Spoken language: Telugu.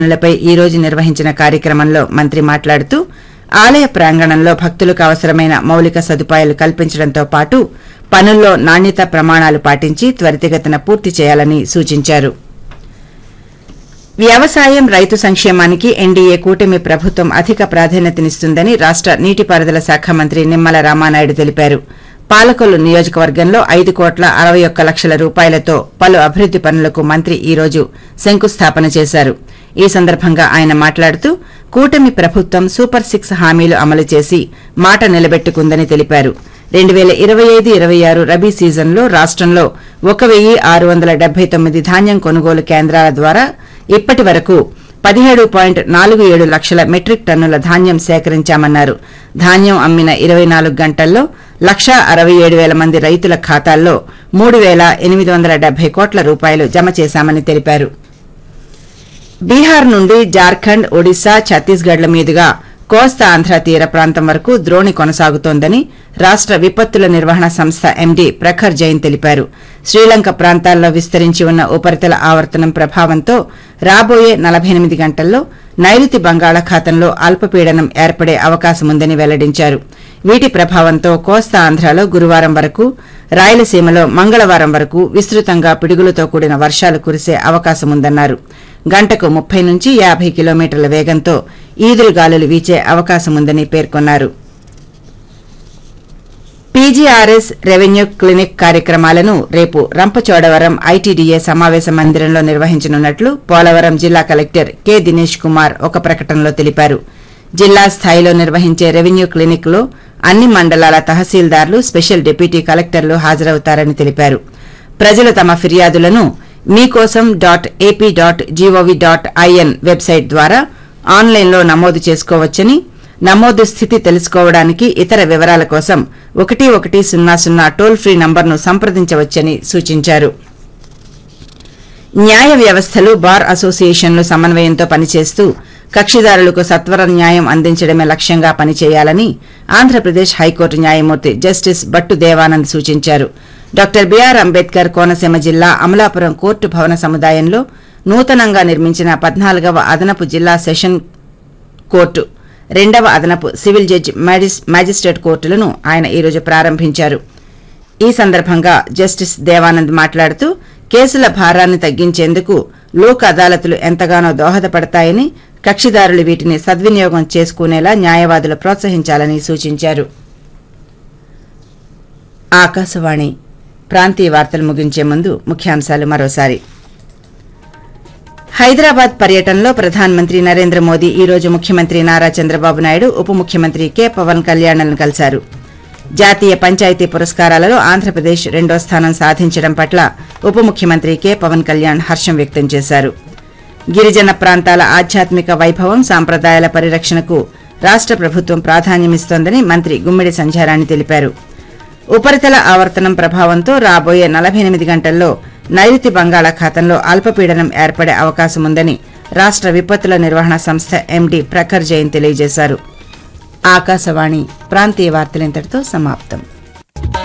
పనులపై ఈ రోజు నిర్వహించిన కార్యక్రమంలో మంత్రి మాట్లాడుతూ ఆలయ ప్రాంగణంలో భక్తులకు అవసరమైన మౌలిక సదుపాయాలు కల్పించడంతో పాటు పనుల్లో నాణ్యత ప్రమాణాలు పాటించి త్వరితగతిన పూర్తి చేయాలని సూచించారు వ్యవసాయం రైతు సంక్షేమానికి ఎన్డీఏ కూటమి ప్రభుత్వం అధిక ప్రాధాన్యతనిస్తుందని రాష్ట నీటిపారుదల శాఖ మంత్రి నిమ్మల రామానాయుడు తెలిపారు పాలకొల్లు నియోజకవర్గంలో ఐదు కోట్ల అరవై ఒక్క లక్షల రూపాయలతో పలు అభివృద్ది పనులకు మంత్రి ఈ రోజు శంకుస్థాపన చేశారు ఈ సందర్భంగా ఆయన మాట్లాడుతూ కూటమి ప్రభుత్వం సూపర్ సిక్స్ హామీలు అమలు చేసి మాట నిలబెట్టుకుందని తెలిపారు రెండు వేల ఇరవై ఐదు ఇరవై ఆరు రబీ సీజన్లో రాష్టంలో ఒక వెయ్యి ఆరు వందల డెబ్బై తొమ్మిది ధాన్యం కొనుగోలు కేంద్రాల ద్వారా ఇప్పటి వరకు పదిహేడు పాయింట్ నాలుగు ఏడు లక్షల మెట్రిక్ టన్నుల ధాన్యం సేకరించామన్నారు ధాన్యం అమ్మిన ఇరవై నాలుగు గంటల్లో లక్షా అరవై ఏడు వేల మంది రైతుల ఖాతాల్లో మూడు వేల ఎనిమిది వందల డెబ్బై కోట్ల రూపాయలు జమ చేశామని తెలిపారు బీహార్ నుండి జార్ఖండ్ ఒడిశా ఛత్తీస్గఢ్ల మీదుగా కోస్తా ఆంధ్ర తీర ప్రాంతం వరకు ద్రోణి కొనసాగుతోందని రాష్ట విపత్తుల నిర్వహణ సంస్థ ఎండీ ప్రఖర్ జైన్ తెలిపారు శ్రీలంక ప్రాంతాల్లో విస్తరించి ఉన్న ఉపరితల ఆవర్తనం ప్రభావంతో రాబోయే నలభై ఎనిమిది గంటల్లో నైరుతి బంగాళాఖాతంలో అల్పపీడనం ఏర్పడే అవకాశముందని వెల్లడించారు వీటి ప్రభావంతో కోస్తా ఆంధ్రాలో గురువారం వరకు రాయలసీమలో మంగళవారం వరకు విస్తృతంగా పిడుగులతో కూడిన వర్షాలు కురిసే అవకాశముందన్నారు గంటకు ముప్పై నుంచి యాభై కిలోమీటర్ల వేగంతో ఈదురు గాలులు వీచే అవకాశముందని పేర్కొన్నారు పీజీఆర్ఎస్ రెవెన్యూ క్లినిక్ కార్యక్రమాలను రేపు రంపచోడవరం ఐటీడీఏ సమావేశ మందిరంలో నిర్వహించనున్నట్లు పోలవరం జిల్లా కలెక్టర్ కె దినేష్ కుమార్ ఒక ప్రకటనలో తెలిపారు జిల్లా స్థాయిలో నిర్వహించే రెవెన్యూ క్లినిక్ లో అన్ని మండలాల తహసీల్దార్లు స్పెషల్ డిప్యూటీ కలెక్టర్లు హాజరవుతారని తెలిపారు ప్రజలు తమ ఫిర్యాదులను మీకోసం dot AP dot GOV dot IN website ద్వారా ఆన్లైన్లో నమోదు చేసుకోవచ్చని నమోదు స్థితి తెలుసుకోవడానికి ఇతర వివరాల కోసం ఒకటి ఒకటి సున్నా సున్నా టోల్ ఫ్రీ నంబర్ను సంప్రదించవచ్చని సూచించారు న్యాయ వ్యవస్థలు బార్ అసోసియేషన్లు సమన్వయంతో పనిచేస్తూ కక్షిదారులకు సత్వర న్యాయం అందించడమే లక్ష్యంగా పనిచేయాలని ఆంధ్రప్రదేశ్ హైకోర్టు న్యాయమూర్తి జస్టిస్ బట్టు దేవానంద్ సూచించారు డాక్టర్ బీఆర్ అంబేద్కర్ కోనసీమ జిల్లా అమలాపురం కోర్టు భవన సముదాయంలో నూతనంగా నిర్మించిన పద్నాలుగవ అదనపు జిల్లా సెషన్ కోర్టు రెండవ అదనపు సివిల్ జడ్జి మ్యాజిస్- మ్యాజిస్ట్రేట్ కోర్టులను ఆయన ఈరోజు ప్రారంభించారు ఈ సందర్భంగా జస్టిస్ దేవానంద్ మాట్లాడుతూ కేసుల భారాన్ని తగ్గించేందుకు లోక్ అదాలతులు ఎంతగానో దోహదపడతాయని కక్షిదారులు వీటిని సద్వినియోగం చేసుకునేలా న్యాయవాదులు ప్రోత్సహించాలని సూచించారు ఆకాశవాణి ప్రాంతీయ వార్తలు ముగించే ముందు ముఖ్యాంశాలు మరోసారి హైదరాబాద్ పర్యటనలో ప్రధానమంత్రి నరేంద్ర మోదీ ఈ రోజు ముఖ్యమంత్రి నారా చంద్రబాబు నాయుడు ఉప ముఖ్యమంత్రి కె పవన్ కళ్యాణ్లను కలిశారు జాతీయ పంచాయతీ పురస్కారాలలో ఆంధ్రప్రదేశ్ రెండో స్థానం సాధించడం పట్ల ఉప ముఖ్యమంత్రి కె పవన్ కళ్యాణ్ హర్షం వ్యక్తం చేశారు గిరిజన ప్రాంతాల ఆధ్యాత్మిక వైభవం సాంప్రదాయాల పరిరక్షణకు రాష్ట ప్రభుత్వం ప్రాధాన్యమిస్తోందని మంత్రి గుమ్మిడి సంధ్యారాణి తెలిపారు ఉపరితల ఆవర్తనం ప్రభావంతో రాబోయే నలభై ఎనిమిది గంటల్లో నైరుతి బంగాళాఖాతంలో అల్పపీడనం ఏర్పడే అవకాశముందని రాష్ట విపత్తుల నిర్వహణ సంస్థ ఎండీ ప్రఖర్ జైన్ తెలియజేశారు ఆకాశవాణి ప్రాంతీయ వార్తలింతటితో సమాప్తం